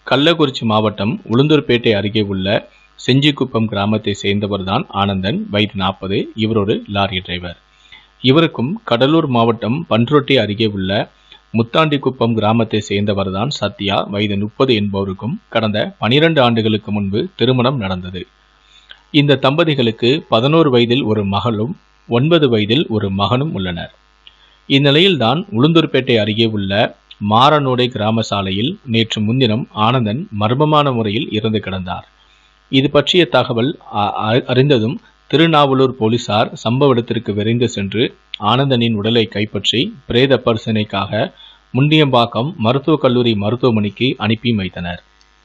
கள்ளக்குறிச்சி மாவட்டம் உளுந்தூர்பேட்டை அருகே உள்ள செஞ்சிக்குப்பம் கிராமத்தை சேர்ந்தவர்தான் ஆனந்தன் வயது நாற்பது இவர் ஒரு லாரி டிரைவர் இவருக்கும் கடலூர் மாவட்டம் பன்ருட்டி அருகே உள்ள முத்தாண்டிக்குப்பம் கிராமத்தை சேர்ந்தவர்தான் சத்யா வயது முப்பது என்பவருக்கும் கடந்த பனிரெண்டு ஆண்டுகளுக்கு முன்பு திருமணம் நடந்தது இந்த தம்பதிகளுக்கு பதினோரு வயதில் ஒரு மகளும் ஒன்பது வயதில் ஒரு மகனும் உள்ளனர் இந்நிலையில்தான் உளுந்தூர்பேட்டை அருகே உள்ள மாரனோடை கிராம சாலையில் நேற்று முன்தினம் ஆனந்தன் மர்மமான முறையில் இறந்து கிடந்தார் இது பற்றிய தகவல் அ- அ- அறிந்ததும் திருநாவலூர் போலீசார் சம்பவ இடத்திற்கு விரைந்து சென்று ஆனந்தனின் உடலை கைப்பற்றி பிரேத பரிசோதனைக்காக முண்டியம்பாக்கம் மருத்துவக் கல்லூரி மருத்துவமனைக்கு அனுப்பி வைத்தனர்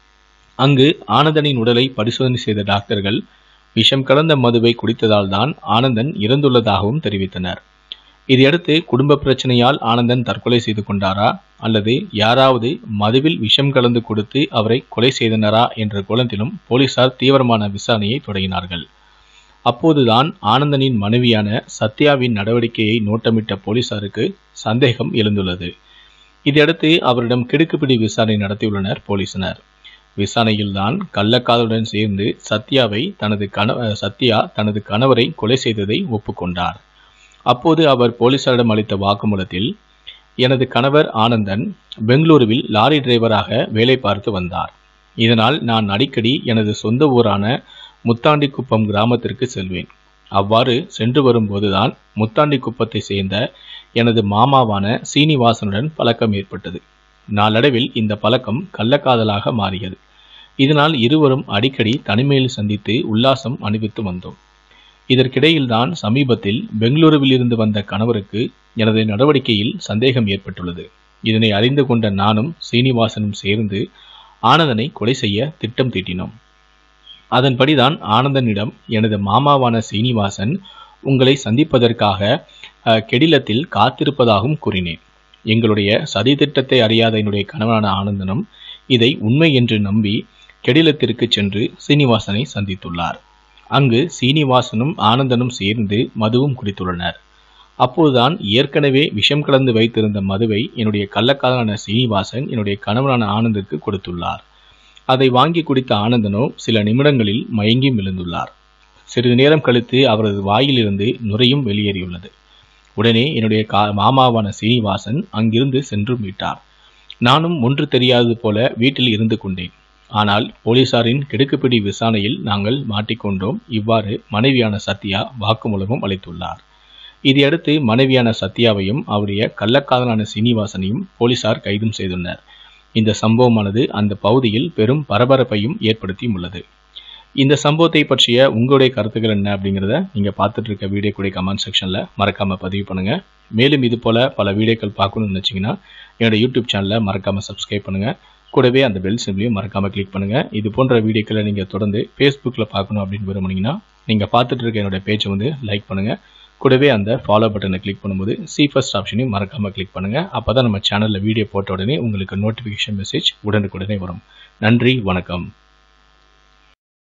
அங்கு ஆனந்தனின் உடலை பரிசோதனை செய்த டாக்டர்கள் விஷம் கலந்த மதுவை குடித்ததால் தான் ஆனந்தன் இறந்துள்ளதாகவும் தெரிவித்தனர் இதையடுத்து குடும்ப பிரச்சனையால் ஆனந்தன் தற்கொலை செய்து கொண்டாரா அல்லது யாராவது மதுவில் விஷம் கலந்து கொடுத்து அவரை கொலை செய்தனரா என்ற கோலத்திலும் போலீசார் தீவிரமான விசாரணையை தொடங்கினார்கள் அப்போதுதான் ஆனந்தனின் மனைவியான சத்யாவின் நடவடிக்கையை நோட்டமிட்ட போலீசாருக்கு சந்தேகம் எழுந்துள்ளது இதையடுத்து அவரிடம் கிடுக்குப்பிடி விசாரணை நடத்தியுள்ளனர் போலீசினர் விசாரணையில்தான் கள்ளக்காதலுடன் சேர்ந்து சத்யாவை தனது கண சத்யா தனது கணவரை கொலை செய்ததை ஒப்புக்கொண்டார் அப்போது அவர் போலீசாரிடம் அளித்த வாக்குமூலத்தில் எனது கணவர் ஆனந்தன் பெங்களூருவில் லாரி டிரைவராக வேலை பார்த்து வந்தார் இதனால் நான் அடிக்கடி எனது சொந்த ஊரான முத்தாண்டிக்குப்பம் கிராமத்திற்கு செல்வேன் அவ்வாறு சென்று வரும்போதுதான் முத்தாண்டிக்குப்பத்தை சேர்ந்த எனது மாமாவான சீனிவாசனுடன் பழக்கம் ஏற்பட்டது நாளடைவில் இந்த பழக்கம் கள்ளக்காதலாக மாறியது இதனால் இருவரும் அடிக்கடி தனிமையில் சந்தித்து உல்லாசம் அனுபவித்து வந்தோம் இதற்கிடையில்தான் சமீபத்தில் பெங்களூருவில் இருந்து வந்த கணவருக்கு எனது நடவடிக்கையில் சந்தேகம் ஏற்பட்டுள்ளது இதனை அறிந்து கொண்ட நானும் சீனிவாசனும் சேர்ந்து ஆனந்தனை கொலை செய்ய திட்டம் தீட்டினோம் அதன்படிதான் ஆனந்தனிடம் எனது மாமாவான சீனிவாசன் உங்களை சந்திப்பதற்காக அஹ், கெடிலத்தில் காத்திருப்பதாகவும் கூறினேன் எங்களுடைய சதி திட்டத்தை அறியாத என்னுடைய கணவனான ஆனந்தனும் இதை உண்மை என்று நம்பி கெடிலத்திற்கு சென்று சீனிவாசனை சந்தித்துள்ளார் அங்கு சீனிவாசனும் ஆனந்தனும் சேர்ந்து மதுவும் குடித்துள்ளனர் அப்போதுதான் ஏற்கனவே விஷம் கலந்து வைத்திருந்த மதுவை என்னுடைய கள்ளக்காதலான சீனிவாசன் என்னுடைய கணவனான ஆனந்துக்கு கொடுத்துள்ளார் அதை வாங்கி குடித்த ஆனந்தனோ சில நிமிடங்களில் மயங்கி விழுந்துள்ளார் சிறிது நேரம் கழித்து அவரது வாயிலிருந்து நுரையும் வெளியேறியுள்ளது உடனே என்னுடைய கா மாமாவான சீனிவாசன் அங்கிருந்து சென்று விட்டார் நானும் ஒன்று தெரியாதது போல வீட்டில் இருந்து கொண்டேன் ஆனால் போலீசாரின் கிடுக்குப்பிடி விசாரணையில் நாங்கள் மாட்டிக்கொண்டோம் இவ்வாறு மனைவியான சத்யா வாக்குமூலமும் அளித்துள்ளார் இதையடுத்து மனைவியான சத்யாவையும் அவருடைய கள்ளக்காதலான சீனிவாசனையும் போலீசார் கைதும் செய்துள்ளனர் இந்த சம்பவமானது அந்த பகுதியில் பெரும் பரபரப்பையும் ஏற்படுத்தியும் உள்ளது இந்த சம்பவத்தை பற்றிய உங்களுடைய கருத்துக்கள் என்ன அப்படிங்கிறத நீங்க பார்த்துட்டு இருக்க வீடியோ கூட கமெண்ட் செக்ஷன்ல மறக்காம பதிவு பண்ணுங்க மேலும் இது போல பல வீடியோக்கள் பார்க்கணும்னு நினைச்சீங்கன்னா என்னோட யூடியூப் சேனலை மறக்காம சப்ஸ்கிரைப் பண்ணுங்க கூடவே அந்த பெல் சிம்லையும் மறக்காம கிளிக் பண்ணுங்க இது போன்ற வீடியோக்களை நீங்க தொடர்ந்து ஃபேஸ்புக்கில் பார்க்கணும் அப்படின்னு விரும்புனீங்கன்னா நீங்க பார்த்துட்டு இருக்க என்னோட பேஜை வந்து லைக் பண்ணுங்க கூடவே அந்த ஃபாலோ பட்டனை கிளிக் பண்ணும்போது சி ஃபர்ஸ்ட் ஆப்ஷனையும் மறக்காம கிளிக் பண்ணுங்க அப்பதான் நம்ம சேனல்ல வீடியோ போட்ட உடனே உங்களுக்கு நோட்டிஃபிகேஷன் மெசேஜ் உடனுக்குடனே வரும் நன்றி வணக்கம்